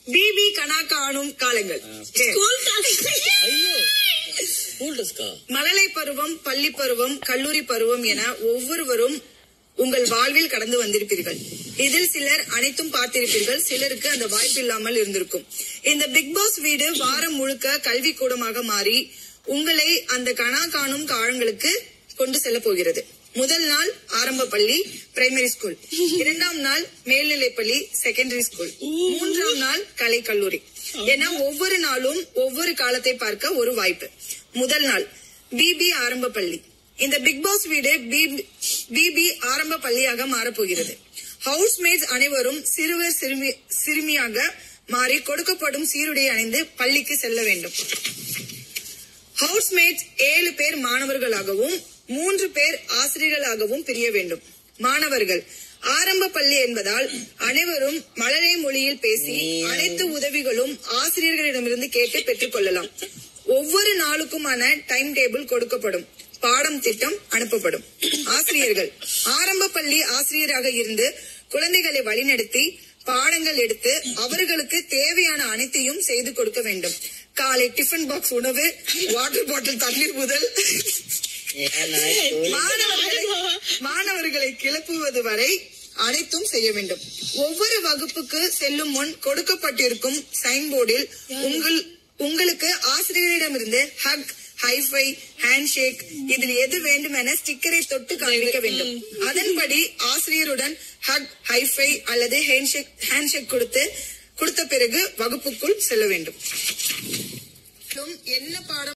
BP Kana Kaanum Kaalangal school college ஐயோ school டெஸ்கா மழலை பருவம் பள்ளி பருவம் கல்லூரி பருவம் என ஒவ்வொருவரும் உங்கள் வாழ்வில் கடந்து வந்திருப்பீர்கள் இதில் சிலர் அனைத்தும் பார்த்திருப்பீர்கள் சிலருக்கு அந்த வாய்ப்பு இல்லாமல் இருந்திருக்கும் இந்த பிக் பாஸ் வீடு வாரம் முழுக்க கல்வி கூடமாக மாறி உங்களை அந்த கணா காணும் காலங்களுக்கு கொண்டு செல்ல போகிறது முதல் நாள் ஆரம்ப பள்ளி பிரைமரி ஸ்கூல் இரண்டாம் நாள் மேல்நிலைப் பள்ளி செகண்டரி ஸ்கூல் மூன்றாம் நாள் கலை கல்லூரி என ஒவ்வொரு நாளும் ஒவ்வொரு காலத்தை பார்க்க ஒரு வாய்ப்பு முதல் நாள் பிபி ஆரம்ப பள்ளி இந்த பிக் பாஸ் வீடு பிபி ஆரம்ப பள்ளியாக மாறப்போகிறது ஹவுஸ்மேட்ஸ் அனைவரும் சிறுவர் சிறுமி சிறுமியாக மாறி கொடுக்கப்படும் சீருடை அணிந்து பள்ளிக்கு செல்ல வேண்டும் ஹவுஸ்மேட்ஸ் ஏழு பேர் மாணவர்களாகவும் மூன்று பேர் ஆசிரியர்களாகவும் பிரிய வேண்டும் மாணவர்கள் ஆரம்ப பள்ளி என்பதால் அனைவரும் மழலை மொழியில் பேசி அனைத்து உதவிகளும் ஆசிரியர்களிடமிருந்து கேட்டு பெற்றுக் கொள்ளலாம் ஒவ்வொரு நாளுக்குமான டைம் டேபிள் கொடுக்கப்படும் பாடம் திட்டம் அனுப்பப்படும் ஆசிரியர்கள் ஆரம்ப பள்ளி ஆசிரியராக இருந்து குழந்தைகளை வழிநடத்தி பாடங்கள் எடுத்து அவர்களுக்கு தேவையான அனைத்தையும் செய்து கொடுக்க வேண்டும் காலை டிஃபன் பாக்ஸ் உணவு வாட்டர் பாட்டில் தண்ணீர் முதல் மாணவர்களை மாணவர்களை கிளப்புவது வரை அனைத்தும் செய்ய வேண்டும் ஒவ்வொரு வகுப்புக்கு செல்லும் முன் கொடுக்கப்பட்டிருக்கும் சைன் போர்டில் உங்கள் உங்களுக்கு ஆசிரியரிடமிருந்து ஹக் ஹைஃபை ஹேண்ட் ஷேக் இதில் எது வேண்டும் என ஸ்டிக்கரை தொட்டு காண்பிக்க வேண்டும் அதன்படி ஆசிரியருடன் ஹக் ஹைஃபை அல்லது ஹேண்ட்ஷேக் ஹேண்ட்ஷேக் கொடுத்து கொடுத்த பிறகு வகுப்புக்குள் செல்ல வேண்டும் என்ன பாடம்